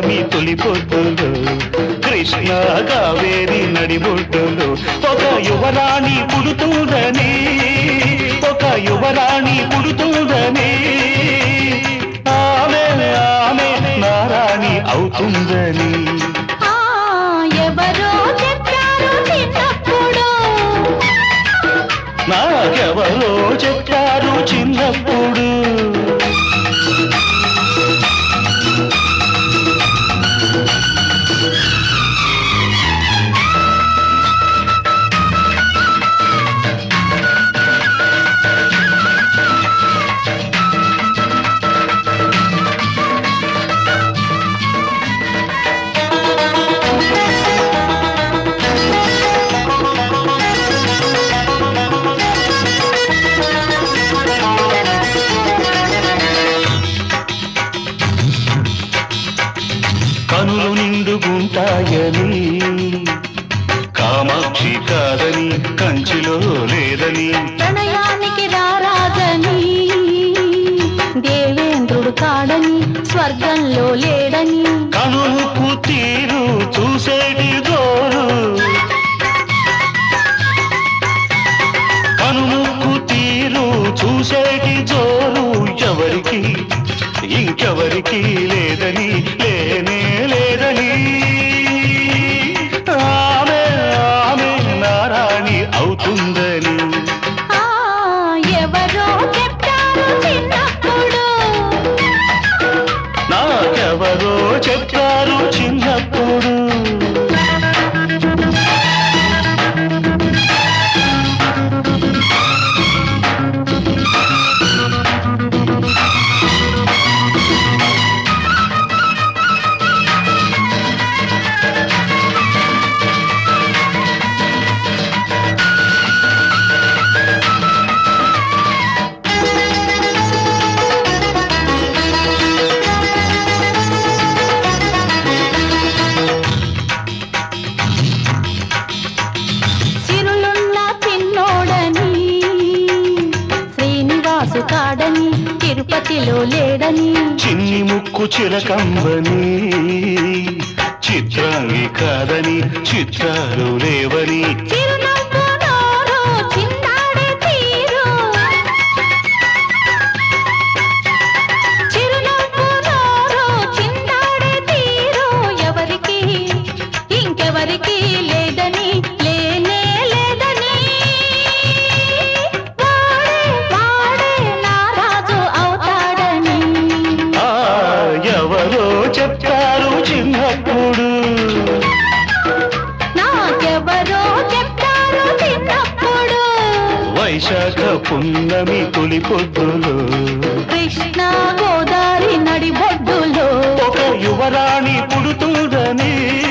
పున్నమి తొలి పొద్దులు కృష్ణ కావేరి నడిబొడ్డులు ఒక యువరాణి పుడుతుందని ఒక యువరాణి పుడుతుందని ఆమె ఆమె నారాణి అవుతుందని ఆ ఎవరో చెప్పారు చిన్నప్పుడు నాకెవరో చెప్పారు చిన్నప్పుడు కనులు నిండుగుంటాయని కామాక్షి కాదని కంచిలో లేదని ప్రణయానికి రారాజని దేవేంద్రుడు కాడని స్వర్గంలో లేడని కనులకు తీరు చూసేటి జోరు కనులకు తీరు చూసేటి జోరు ఎవరికి ఇంకెవరికి లేదని లేనే లేదని ఆమె ఆమె నారాణి అవుతుందని ఆ ఎవరో చెప్పారు చిన్నప్పుడు నాకెవరో చెప్పారు చిన్నప్పుడు సిరులున్న పిన్నోడని శ్రీనివాసు కాడని తిరుపతిలో లేడని చిన్ని ముక్కు చిరకంబని చిత్రాంగి కాదని చిత్రాలు లేవని చిరునవ్వు నోరు చిందాడే తీరు చిరునవ్వు నోరు చిందాడే తీరు ఎవరికి ఇంకెవరికి లేదని లేనే లేదని వాడే వాడే నా రాజు అవుతాడని ఆ ఎవరో చెప్పారు చిన్నప్పుడు నాకెవరో చెప్పారు చిన్నప్పుడు వైశాఖ పున్నమి తొలి పొద్దులు కృష్ణ గోదావరి నడిబొడ్డులో ఒక యువరాణి పుడుతుందని